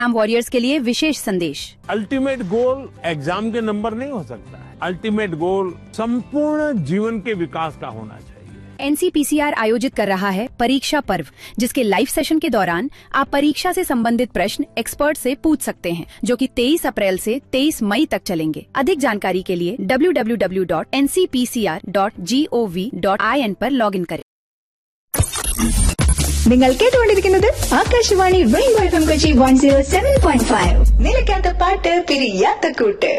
Exam warriors के लिए विशेष संदेश अल्टीमेट गोल एग्जाम के नंबर नहीं हो सकता है अल्टीमेट गोल संपूर्ण जीवन के विकास का होना चाहिए एनसीपीसीआर आयोजित कर रहा है परीक्षा पर्व जिसके लाइव सेशन के दौरान आप परीक्षा से संबंधित प्रश्न एक्सपर्ट से पूछ सकते हैं जो कि 23 अप्रैल से 23 मई तक चलेंगे अधिक जानकारी के लिए www.ncpcr.gov.in पर लॉगिन करें നിങ്ങൾ കേട്ടുകൊണ്ടിരിക്കുന്നത് Akashvani rainbow F M Kochi one zero seven point five നിലയ്ക്കാത്ത പാട്ട് പിരിയാത്ത കൂട്ട്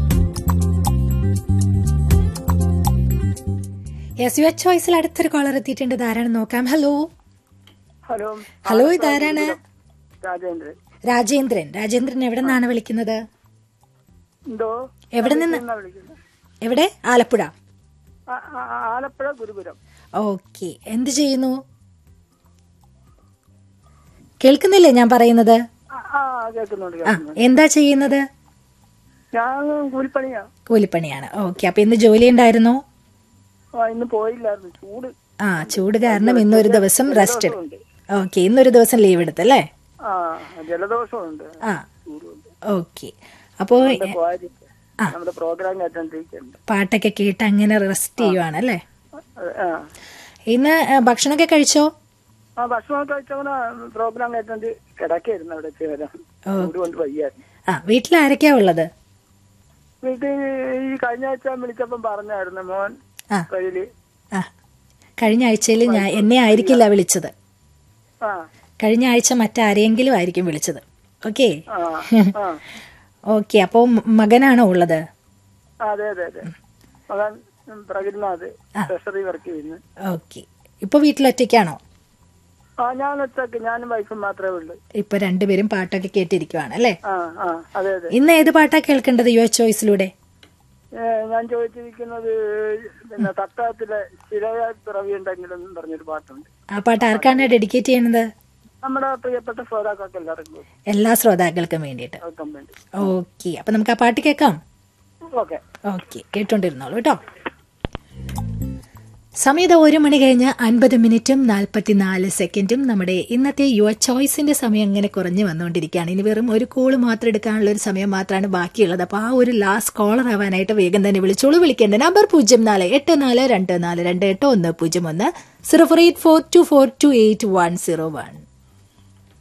യെസ് യുവർ ചോയ്സിൽ അടുത്തൊരു കോളർ എത്തിയിട്ടുണ്ട് ഇതാരാണെന്ന് നോക്കാം ഹലോ ഹലോ ഹലോ ഇതാരാണ് രാജേന്ദ്രൻ രാജേന്ദ്രൻ രാജേന്ദ്രൻ എവിടെ നിന്നാണ് വിളിക്കുന്നത് എന്തോ എവിടെ നിന്ന്? എന്നാ വിളിക്കുന്നത് എവിടെ ആലപ്പുഴ ആ- ആ- ആലപ്പുഴ ഗുരുപുരം ഓക്കെ എന്ത് ചെയ്യുന്നു കേൾക്കുന്നില്ലേ ഞാൻ പറയുന്നത് ആ ആ, കേൾക്കുന്നുണ്ട് ആ കേൾക്കുന്നുണ്ട് എന്താ ചെയ്യുന്നത് ഞാൻ കൂലിപ്പണിയാ കൂലിപ്പണിയാണ് ഓക്കെ അപ്പൊ ഇന്ന് ജോലി ഉണ്ടായിരുന്നോ ആ, ഇന്ന് പോയില്ലായിരുന്നു ചൂട് ആ ചൂട് കാരണം ഇന്നൊരു ദിവസം റെസ്റ്റ് ജലദോഷമുണ്ട്. ഓക്കെ ഇന്നൊരു ദിവസം ലീവ് എടുത്തല്ലേ ആ ജലദോഷമുണ്ട് ആ ചൂടുണ്ട് ഓക്കെ അപ്പോ നമ്മുടെ പോയത് നമ്മുടെ പ്രോഗ്രാം കേട്ടോണ്ടിരിക്കുന്നുണ്ട് പാട്ടൊക്കെ കേട്ട് അങ്ങനെ റെസ്റ്റ് ചെയ്യുവാണ് അല്ലേ ആ ഇന്ന് ആ, ഭക്ഷണമൊക്കെ കഴിച്ചോ ആ ഭക്ഷണം കഴിച്ചവനെ പ്രോഗ്രാം കേട്ടോണ്ട് കിടക്കായിരുന്നു അവിടെ ചേരാൻ ചൂട് കൊണ്ട് വയ്യായിരുന്നു ആ വീട്ടിൽ ആരൊക്കെയാ ഉള്ളത് വീട്ടിൽ ഈ കഴിഞ്ഞ ആഴ്ച വിളിച്ചപ്പം പറഞ്ഞായിരുന്നു മോൻ ആ കയ്യില് ആ കഴിഞ്ഞ ആഴ്ചയിൽ ഞാൻ എന്നെ ആയിരിക്കില്ല വിളിച്ചത് ആ കഴിഞ്ഞ ആഴ്ച മറ്റാരെങ്കിലും ആയിരിക്കും വിളിച്ചത് ഓക്കെ ആ ആ ഓക്കെ അപ്പോൾ മകനാണോ ഉള്ളത് അതെ അതെ അതെ മകൻ പ്രകൃതിനാഥ് ട്രഷറി വർക്ക് ചെയ്യുന്നു ഓക്കെ ഇപ്പൊ വീട്ടിലൊറ്റയ്ക്കാണോ ആ ഞാൻ ഒറ്റക്ക് ഞാനും വൈഫും മാത്രമേ ഉള്ളൂ ഇപ്പൊ രണ്ടുപേരും പാട്ടൊക്കെ കേട്ടിരിക്കുവാണ് അല്ലേ ആ ആ അതെ അതെ ഇന്ന് ഏത് പാട്ടാ കേൾക്കേണ്ടത് യുവർ ചോയ്സിലൂടെ ഏ, ഞാൻ ചോദിച്ചിരിക്കുന്നത് പിന്നെ തട്ടാത്തിലെ ശിലയായി പിറവിയുണ്ടെങ്കിലും എന്ന് പറഞ്ഞൊരു പാട്ടുണ്ട് ആ പാട്ട് ആർക്കാണ് ഡെഡിക്കേറ്റ് ചെയ്യുന്നത് നമ്മുടെ പ്രിയപ്പെട്ട ശ്രോതാക്കൾക്ക് എല്ലാവർക്കും എല്ലാ ശ്രോതാക്കൾക്കും വേണ്ടിയിട്ട് കേൾക്കാൻ വേണ്ടി ഓക്കെ അപ്പൊ നമുക്ക് ആ പാട്ട് കേൾക്കാം ഓക്കെ ഓക്കെ കേട്ടോണ്ടിരുന്നോളൂ കേട്ടോ സമയത്ത് ഒരു മണി കഴിഞ്ഞ് അൻപത് മിനിറ്റും നാൽപ്പത്തിനാല് സെക്കൻഡും നമ്മുടെ ഇന്നത്തെ യുവർ ചോയ്സിന്റെ സമയം ഇങ്ങനെ കുറഞ്ഞു വന്നുകൊണ്ടിരിക്കുകയാണ് ഇനി വെറും ഒരു കോള് മാത്രം എടുക്കാനുള്ള ഒരു സമയം മാത്രമാണ് ബാക്കിയുള്ളത് അപ്പോൾ ആ ഒരു ലാസ്റ്റ് കോളർ ആവാനായിട്ട് വേഗം തന്നെ വിളിച്ചോളൂ വിളിക്കേണ്ട നമ്പർ പൂജ്യം നാല് എട്ട് നാല് രണ്ട് നാല് രണ്ട് എട്ട് ഒന്ന് പൂജ്യം ഒന്ന് zero four eight four two four two eight one zero one